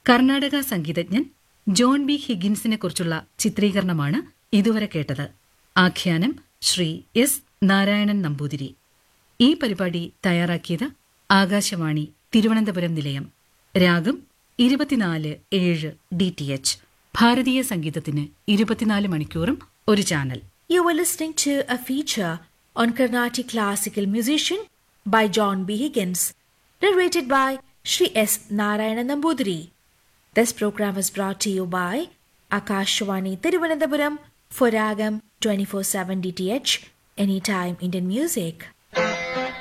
കർണാടക സംഗീതജ്ഞൻ John B ഹിഗിൻസിനെ കുറിച്ചുള്ള ചിത്രീകരണമാണ് ഇതുവരെ കേട്ടത് ആഖ്യാനം ശ്രീ എസ് നാരായണൻ നമ്പൂതിരി ഈ പരിപാടി തയ്യാറാക്കിയത് ആകാശവാണി തിരുവനന്തപുരം നിലയം രാഗം ഇരുപത്തിനാല് ഏഴ് ഡി ടി എച്ച് ഭാരതീയ സംഗീതത്തിന് ഇരുപത്തിനാല് മണിക്കൂറും ഒരു channel You were listening to a feature on Carnatic classical musician by John B. Higgins, narrated by Sri S. Narayana Nambudiri. This program was brought to you by Akashwani Tiruvananthapuram for Ragam 24/7 DTH Anytime Indian Music.